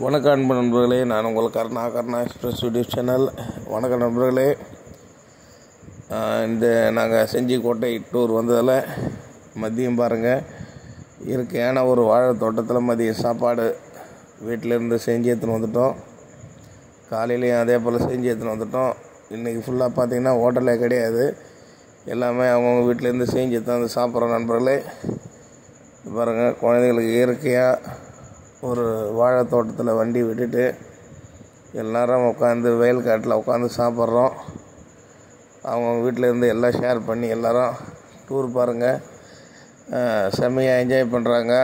வணக்கம் அன்பு நண்பர்களே நான் உங்கள் Karuna Karuna express YouTube channel வணக்கம் நண்பர்களே ஆஹ் இந்த நாங்கள் செஞ்சி கோட்டை டூர் வந்ததில் மதியம் பாருங்கள் இயற்கையான ஒரு வாழை தோட்டத்தில் மதிய சாப்பாடு வீட்டிலேருந்து செஞ்சு எடுத்துன்னு வந்துட்டோம் காலையிலையும் அதே போல் செஞ்சு எடுத்துன்னு வந்துட்டோம் இன்றைக்கி ஃபுல்லாக பார்த்தீங்கன்னா ஹோட்டலே கிடையாது எல்லாமே அவங்கவுங்க வீட்டிலேருந்து செஞ்சு எடுத்து வந்து சாப்பிட்றோம் நண்பர்களே இது பாருங்கள் குழந்தைங்களுக்கு இயற்கையாக ஒரு வாழை தோட்டத்தில் வண்டி விட்டுட்டு எல்லாரும் உட்காந்து வெயில் காட்டில் உட்காந்து சாப்பிட்றோம் அவங்க வீட்டில் இருந்து எல்லாம் ஷேர் பண்ணி எல்லாரும் டூர் பாருங்கள் செம்மையாக என்ஜாய் பண்ணுறாங்க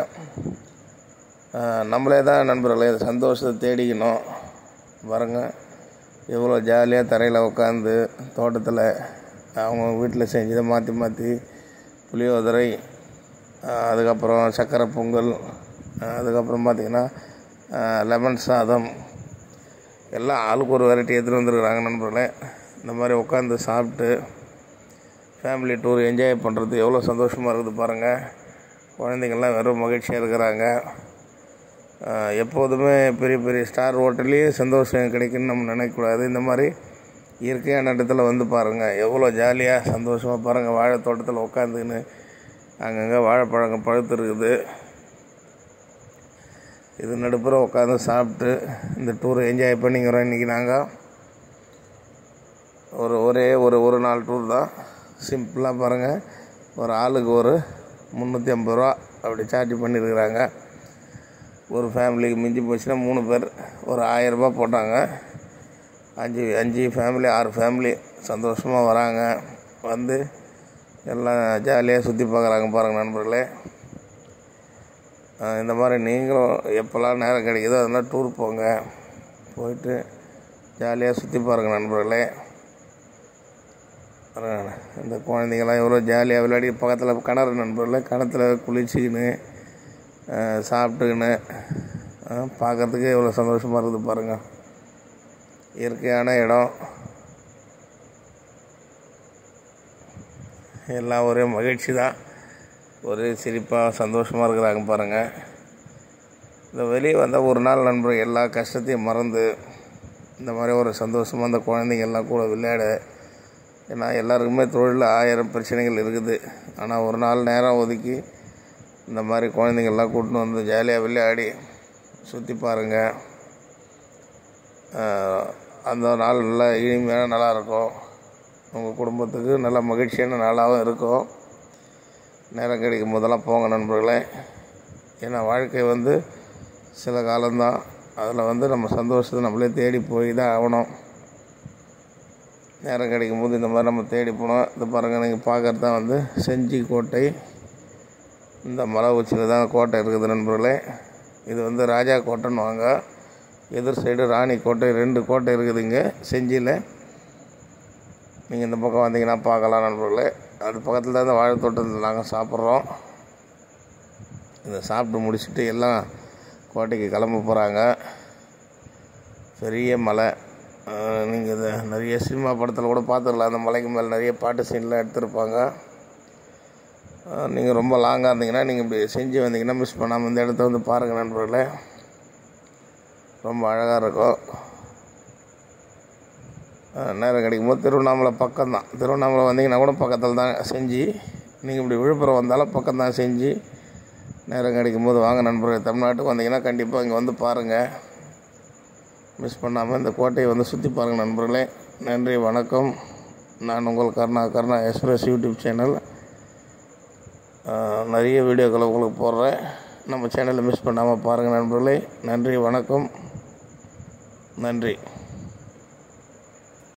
நம்மளே தான் நண்பர்களே இந்த சந்தோஷத்தை தேடிக்கணும் பாருங்க எவ்வளோ ஜாலியாக தரையில் உட்காந்து தோட்டத்தில் அவங்க வீட்டில் செஞ்சதை மாற்றி மாற்றி புளியோதரை ஆஹ் அதுக்கப்புறம் சக்கரை பொங்கல் ஆஹ் அதுக்கப்புறம் பார்த்திங்கன்னா லெமன் சாதம் எல்லாம் ஆளுக்கு ஒரு வெரைட்டி எடுத்துகிட்டு வந்துருக்குறாங்க நண்பர்களே இந்த மாதிரி உட்காந்து சாப்பிட்டு ஃபேமிலி டூர் என்ஜாய் பண்ணுறது எவ்வளோ சந்தோஷமாக இருக்குது பாருங்கள் குழந்தைங்கள்லாம் வெறும் மகிழ்ச்சியாக இருக்கிறாங்க ஆஹ் எப்போதுமே பெரிய பெரிய ஸ்டார் ஹோட்டல்லையே சந்தோஷம் கிடைக்குன்னு நம்ம நினைக்கக்கூடாது இந்த மாதிரி இயற்கையான இடத்துல வந்து பாருங்கள் எவ்வளோ ஜாலியாக சந்தோஷமாக பாருங்கள் வாழை தோட்டத்தில் உட்காந்துன்னு அங்கங்கே வாழைப்பழங்க பழுத்து இருக்குது இது நடுப்புற உட்காந்து சாப்பிட்டு இந்த டூரை என்ஜாய் பண்ணிக்கிறோம் இன்றைக்கி நாங்கள் ஒரு ஒரே ஒரு ஒரு நாள் டூர் தான் சிம்பிளாக பாருங்கள் ஒரு ஆளுக்கு ஒரு முந்நூற்றி ஐம்பது ரூபா அப்படி சார்ஜ் பண்ணியிருக்கிறாங்க ஒரு ஃபேமிலிக்கு மிஞ்சி போச்சுன்னா மூணு பேர் ஒரு ஆயரரூபா போட்டாங்க அஞ்சு அஞ்சு ஃபேமிலி ஆறு ஃபேமிலி சந்தோஷமாக வராங்க வந்து எல்லாம் ஜாலியாக சுற்றி பார்க்குறாங்க பாருங்கள் நண்பர்களே ஆஹ் இந்த மாதிரி நீங்களும் எப்போல்லாம் நேரம் கிடைக்குதோ அதெல்லாம் டூர் போங்க போயிட்டு ஜாலியாக சுற்றி பாருங்கள் நண்பர்களே பாருங்க, இந்த குழந்தைங்களாம் எவ்வளோ ஜாலியாக விளையாடி பக்கத்தில் கிணறு நண்பர்களே கிணத்துல குளிச்சுக்கின்னு ஆஹ் சாப்பிட்டுக்கின்னு ஆஹ் பார்க்கறதுக்கு எவ்வளோ சந்தோஷமாக இருக்குது பாருங்கள் இயற்கையான இடம் எல்லாம் ஒரே மகிழ்ச்சி தான் ஒரே சிரிப்பாக சந்தோஷமாக இருக்கிறாங்க பாருங்கள் இந்த வெளியே வந்தால் ஒரு நாள் நண்பர் எல்லா கஷ்டத்தையும் மறந்து இந்த மாதிரி ஒரு சந்தோஷமாக அந்த குழந்தைங்க எல்லாம் கூட விளையாட ஏன்னா எல்லாருக்குமே தொழிலில் ஆயிரம் பிரச்சனைகள் இருக்குது ஆனால் ஒரு நாள் நேரம் ஒதுக்கி இந்த மாதிரி குழந்தைங்கள்லாம் கூட்டின்னு வந்து ஜாலியாக விளையாடி சுற்றி பாருங்கள் ஆஹ் அந்த நாள் நல்லா இனிமையான நாளாக இருக்கும் உங்கள் குடும்பத்துக்கு நல்ல மகிழ்ச்சியான நாளாகவும் இருக்கும் நேரம் கிடைக்கும் போதெல்லாம் போங்க நண்பர்களே ஏன்னா வாழ்க்கை வந்து சில காலம்தான் அதில் வந்து நம்ம சந்தோஷத்தை நம்மளே தேடி போய் தான் ஆகணும் நேரம் கிடைக்கும் போது இந்த மாதிரி நம்ம தேடி போனோம் இது பாருங்கள் நீங்கள் பார்க்குறது தான் வந்து செஞ்சி கோட்டை இந்த மலை உச்சியில் தான் கோட்டை இருக்குது நண்பர்களே இது வந்து ராஜா கோட்டைன்னு வாங்க எதிர் சைடு ராணி கோட்டை ரெண்டு கோட்டை இருக்குது இங்கே செஞ்சியில் நீங்கள் இந்த பக்கம் வந்தீங்கன்னா பார்க்கலாம் நண்பர்களே அது பக்கத்தில் தான் இந்த வாழைத்தோட்டத்தில் நாங்கள் சாப்பிட்றோம் இதை சாப்பிட்டு முடிச்சுட்டு எல்லாம் கோட்டைக்கு கிளம்ப போகிறாங்க பெரிய மலை நீங்கள் இதை நிறைய சினிமா படத்தில் கூட பார்த்துக்கலாம் அந்த மலைக்கு மேலே நிறைய பாட்டு சீன்லாம் எடுத்திருப்பாங்க நீங்கள் ரொம்ப லாங்காக இருந்தீங்கன்னா நீங்கள் இப்படி செஞ்சு வந்தீங்கன்னா மிஸ் பண்ணாமல் இந்த இடத்த வந்து பாருங்கள் நண்பர்களே ரொம்ப அழகாக இருக்கும் அஹ் நேரம் கிடைக்கும் போது திருவண்ணாமலை பக்கம் தான் திருவண்ணாமலை வந்தீங்கன்னா கூட பக்கத்தில் தான் செஞ்சு நீங்கள் இப்படி விழுப்புரம் வந்தாலும் பக்கம் தான் செஞ்சு நேரம் கிடைக்கும் போது வாங்க நண்பர்கள் தமிழ்நாட்டுக்கு வந்தீங்கன்னா கண்டிப்பாக இங்கே வந்து பாருங்கள் மிஸ் பண்ணாமல் இந்த கோட்டையை வந்து சுற்றி பாருங்கள் நண்பர்களே நன்றி வணக்கம் நான் உங்கள் Karuna Karuna express YouTube channel அஹ் நிறைய வீடியோக்களை உங்களுக்கு போடுறேன் நம்ம சேனலை மிஸ் பண்ணாமல் பாருங்கள் நண்பர்களே நன்றி வணக்கம் நன்றி